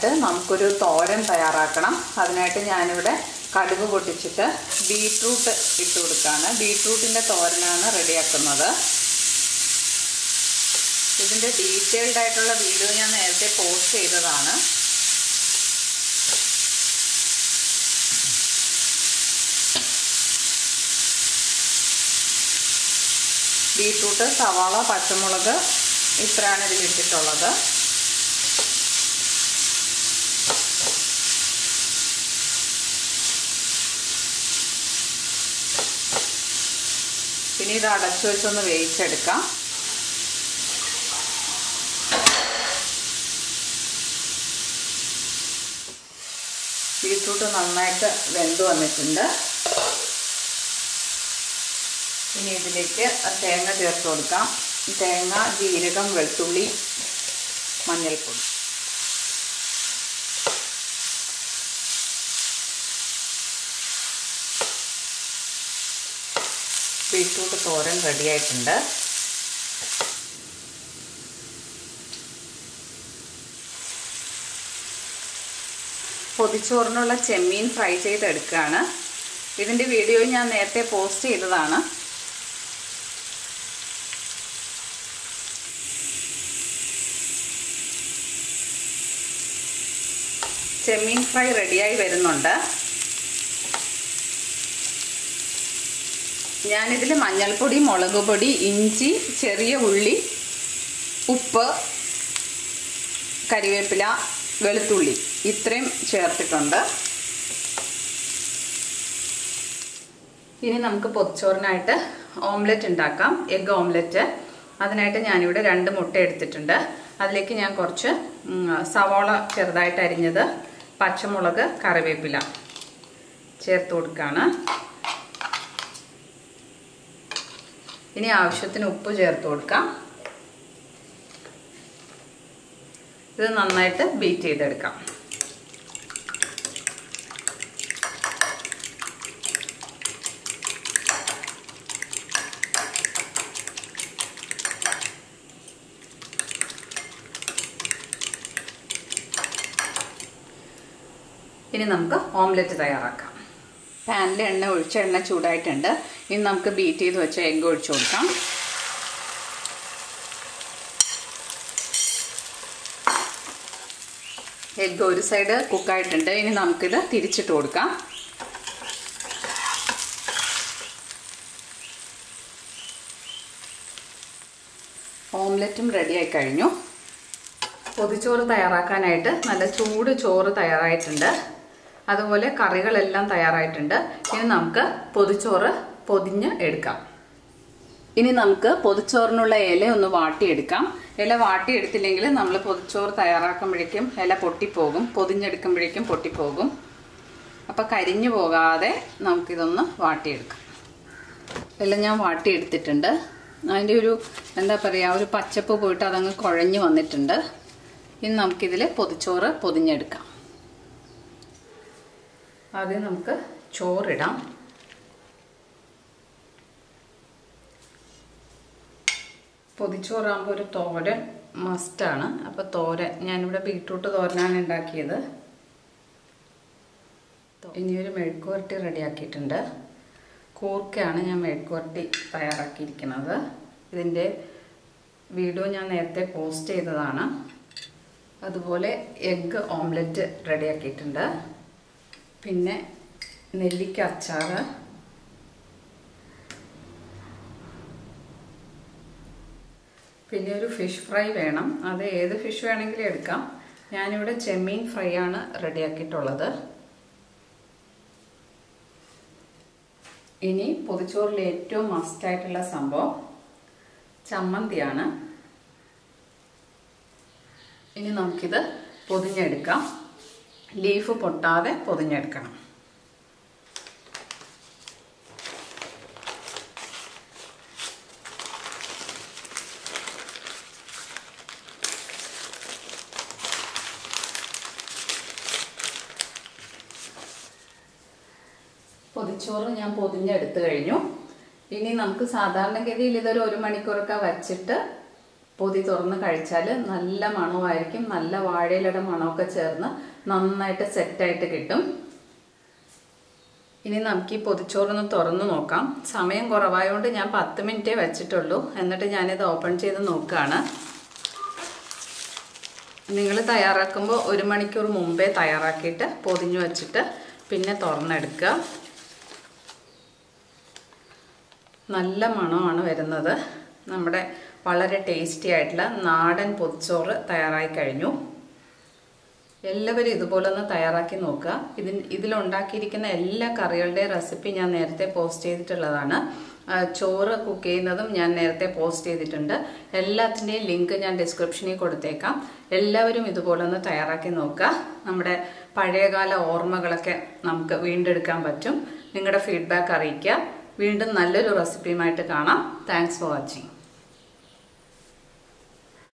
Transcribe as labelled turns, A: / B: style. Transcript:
A: നമുക്കൊരു തോരൻ തയ്യാറാക്കണം അതിനായിട്ട് ഞാനിവിടെ കടുക് പൊട്ടിച്ചിട്ട് ബീട്രൂട്ട് ഇട്ട് കൊടുക്കുകയാണ് ബീട്രൂട്ടിൻ്റെ തോരനാണ് റെഡിയാക്കുന്നത് ഇതിൻ്റെ ഡീറ്റെയിൽഡ് ആയിട്ടുള്ള വീഡിയോ ഞാൻ നേരത്തെ പോസ്റ്റ് ചെയ്തതാണ് ബീട്രൂട്ട് സവാള പച്ചമുളക് ഇത്രയാണ് ഇതിൽ ഇട്ടിട്ടുള്ളത് പിന്നെ ഇത് അടച്ചു വെച്ചൊന്ന് വേവിച്ചെടുക്കാം ബീട്രൂട്ട് നന്നായിട്ട് വെന്ത് വന്നിട്ടുണ്ട് ഇനി ഇതിലേക്ക് തേങ്ങ ചേർത്ത് കൊടുക്കാം തേങ്ങ ജീരകം വെളുത്തുള്ളി മഞ്ഞൾപ്പൊടി ബീട്രൂട്ട് തോരൻ റെഡിയായിട്ടുണ്ട് പൊതിച്ചോറിനുള്ള ചെമ്മീൻ ഫ്രൈ ചെയ്തെടുക്കുകയാണ് ഇതിൻ്റെ വീഡിയോ ഞാൻ നേരത്തെ പോസ്റ്റ് ചെയ്തതാണ് ചെമ്മീൻ ഫ്രൈ റെഡിയായി വരുന്നുണ്ട് ഞാനിതിൽ മഞ്ഞൾപ്പൊടി മുളക് പൊടി ഇഞ്ചി ചെറിയ ഉള്ളി ഉപ്പ് കരിവേപ്പില വെളുത്തുള്ളി ഇത്രയും ചേർത്തിട്ടുണ്ട് ഇനി നമുക്ക് പൊതിച്ചോറിനായിട്ട് ഓംലെറ്റ് ഉണ്ടാക്കാം എഗ് ഓംലെറ്റ് അതിനായിട്ട് ഞാനിവിടെ രണ്ട് മുട്ട എടുത്തിട്ടുണ്ട് അതിലേക്ക് ഞാൻ കുറച്ച് സവോള ചെറുതായിട്ട് അരിഞ്ഞത് പച്ചമുളക് കറിവേപ്പില ചേർത്ത് കൊടുക്കുകയാണ് ഇനി ആവശ്യത്തിന് ഉപ്പ് ചേർത്ത് കൊടുക്കാം ഇത് നന്നായിട്ട് ബീറ്റ് ചെയ്തെടുക്കാം ഇനി നമുക്ക് ഓംലെറ്റ് തയ്യാറാക്കാം പാനിൽ എണ്ണ ഒഴിച്ച എണ്ണ ചൂടായിട്ടുണ്ട് ഇനി നമുക്ക് ബീറ്റ് ചെയ്ത് വെച്ച എഗ്ഗ് ഒഴിച്ചു കൊടുക്കാം എഗ്ഗ് ഒരു സൈഡ് കുക്കായിട്ടുണ്ട് ഇനി നമുക്കിത് തിരിച്ചിട്ട് കൊടുക്കാം ഓംലെറ്റും റെഡിയായി കഴിഞ്ഞു പൊതിച്ചോറ് തയ്യാറാക്കാനായിട്ട് നല്ല ചൂട് ചോറ് തയ്യാറായിട്ടുണ്ട് അതുപോലെ കറികളെല്ലാം തയ്യാറായിട്ടുണ്ട് ഇനി നമുക്ക് പൊതിച്ചോറ് പൊതിഞ്ഞ് എടുക്കാം ഇനി നമുക്ക് പൊതിച്ചോറിനുള്ള ഇല ഒന്ന് വാട്ടിയെടുക്കാം ഇല വാട്ടിയെടുത്തില്ലെങ്കിൽ നമ്മൾ പൊതിച്ചോറ് തയ്യാറാക്കുമ്പോഴേക്കും ഇല പൊട്ടിപ്പോകും പൊതിഞ്ഞെടുക്കുമ്പോഴേക്കും പൊട്ടിപ്പോകും അപ്പം കരിഞ്ഞു പോകാതെ നമുക്കിതൊന്ന് വാട്ടിയെടുക്കാം എല്ലാം ഞാൻ വാട്ടിയെടുത്തിട്ടുണ്ട് അതിൻ്റെ ഒരു എന്താ പറയുക ഒരു പച്ചപ്പ് പോയിട്ട് അതങ്ങ് കുഴഞ്ഞു വന്നിട്ടുണ്ട് ഇനി നമുക്കിതിൽ പൊതിച്ചോറ് പൊതിഞ്ഞെടുക്കാം ആദ്യം നമുക്ക് ചോറിടാം പൊതിച്ചോറാകുമ്പോൾ ഒരു തോരൻ മസ്റ്റാണ് അപ്പോൾ തോരൻ ഞാനിവിടെ ബീട്രൂട്ട് തോരനാണ് ഉണ്ടാക്കിയത് ഇനിയൊരു മെഴുക്കുവരട്ടി റെഡിയാക്കിയിട്ടുണ്ട് കൂർക്കയാണ് ഞാൻ മെഴുക്കുവരട്ടി തയ്യാറാക്കിയിരിക്കുന്നത് ഇതിൻ്റെ വീഡിയോ ഞാൻ നേരത്തെ പോസ്റ്റ് ചെയ്തതാണ് അതുപോലെ എഗ്ഗ് ഓംലെറ്റ് റെഡിയാക്കിയിട്ടുണ്ട് പിന്നെ നെല്ലിക്ക അച്ചാർ പിന്നെ ഒരു ഫിഷ് ഫ്രൈ വേണം അത് ഏത് ഫിഷ് വേണമെങ്കിലും എടുക്കാം ഞാനിവിടെ ചെമ്മീൻ ഫ്രൈ ആണ് റെഡിയാക്കിയിട്ടുള്ളത് ഇനി പൊതിച്ചോറിൽ ഏറ്റവും മസ്റ്റായിട്ടുള്ള സംഭവം ചമ്മന്തിയാണ് ഇനി നമുക്കിത് പൊതിഞ്ഞെടുക്കാം ലീഫ് പൊട്ടാതെ പൊതിഞ്ഞെടുക്കണം പൊതിച്ചോറ് ഞാൻ പൊതിഞ്ഞെടുത്ത് കഴിഞ്ഞു ഇനി നമുക്ക് സാധാരണഗതിയിൽ ഇതൊരു ഒരു മണിക്കൂറൊക്കെ വച്ചിട്ട് പൊതി തുറന്ന് കഴിച്ചാൽ നല്ല മണമായിരിക്കും നല്ല വാഴയിലയുടെ മണമൊക്കെ ചേർന്ന് നന്നായിട്ട് സെറ്റായിട്ട് കിട്ടും ഇനി നമുക്ക് ഈ പൊതിച്ചോറൊന്ന് തുറന്ന് നോക്കാം സമയം കുറവായതുകൊണ്ട് ഞാൻ പത്ത് മിനിറ്റേ വെച്ചിട്ടുള്ളൂ എന്നിട്ട് ഞാനിത് ഓപ്പൺ ചെയ്ത് നോക്കുകയാണ് നിങ്ങൾ തയ്യാറാക്കുമ്പോൾ ഒരു മണിക്കൂർ മുമ്പേ തയ്യാറാക്കിയിട്ട് പൊതിഞ്ഞു വെച്ചിട്ട് പിന്നെ തുറന്നെടുക്കുക നല്ല മണമാണ് വരുന്നത് നമ്മുടെ വളരെ ടേസ്റ്റി ആയിട്ടുള്ള നാടൻ പൊതിച്ചോറ് തയ്യാറായി കഴിഞ്ഞു എല്ലാവരും ഇതുപോലെ ഒന്ന് തയ്യാറാക്കി നോക്കുക ഇതിൻ ഇതിലുണ്ടാക്കിയിരിക്കുന്ന എല്ലാ കറികളുടെയും റെസിപ്പി ഞാൻ നേരത്തെ പോസ്റ്റ് ചെയ്തിട്ടുള്ളതാണ് ആ, ചോറ് കുക്ക് ചെയ്യുന്നതും ഞാൻ നേരത്തെ പോസ്റ്റ് ചെയ്തിട്ടുണ്ട് എല്ലാത്തിൻ്റെയും ലിങ്ക് ഞാൻ ഡിസ്ക്രിപ്ഷനിൽ കൊടുത്തേക്കാം എല്ലാവരും ഇതുപോലെ ഒന്ന് തയ്യാറാക്കി നോക്കുക നമ്മുടെ പഴയകാല ഓർമ്മകളൊക്കെ നമുക്ക് വീണ്ടെടുക്കാൻ പറ്റും നിങ്ങളുടെ ഫീഡ്ബാക്ക് അറിയിക്കുക വീണ്ടും നല്ലൊരു റെസിപ്പിയുമായിട്ട് കാണാം താങ്ക്സ് ഫോർ വാച്ചിങ്